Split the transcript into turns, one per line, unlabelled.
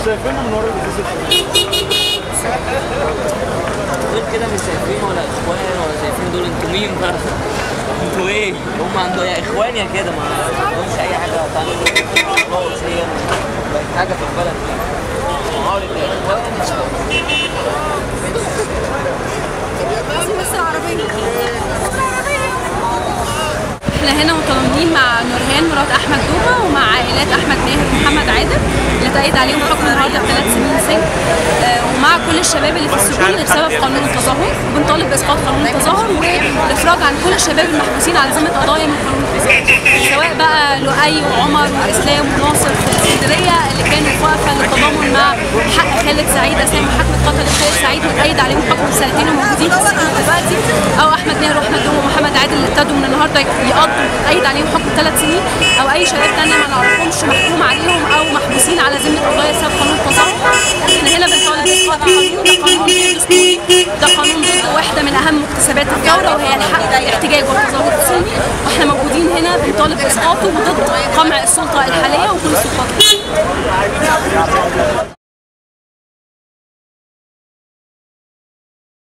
شايفينه من ورا الازاز
دول كده مش شايفين ولا اخوان ولا شايفين دول انتوا مين بقى؟ انتوا ايه؟ هم عندهم يا اخوان يا كده ما عندهمش اي حاجه تعمل خالص هي بقت حاجه في البلد دي معارض يا اخوان
بس العربية احنا هنا متضامنين مع نورهان مرات احمد دوبه ومع عائلات احمد ماهر ومحمد عادل اللي اتأيد عليهم حكم النهارده بثلاث سنين سجن آه، ومع كل الشباب اللي في السجون بسبب قانون التظاهر وبنطالب باسقاط قانون التظاهر والافراج عن كل الشباب المحبوسين على ذمه قضايا من قانون التظاهر سواء بقى لؤي وعمر واسلام وناصر في اسكندريه اللي كانت واقفه للتضامن مع حق خالد سعيد اثناء محاكمه قتل خالد سعيد واتأيد عليهم حكم سنتين وموجودين في السجن دلوقتي او احمد ماهر واحمد دوم ومحمد عادل اللي ابتدوا من النهارده يقضوا اتأيد عليهم حكم ثلاث سنين او اي شباب تانية ما نعرفهمش محكوم عليهم او محبوسين على ذمه قضايا بسبب قانون التظاهر احنا هنا بنطالب باسقاط القانون ده قانون غير دستوري ده قانون ضد واحده من اهم مكتسبات الثوره وهي الحق الاحتجاج والتظاهر السلمي واحنا موجودين هنا بنطالب باسقاطه وضد قمع السلطه الحاليه وكل السلطات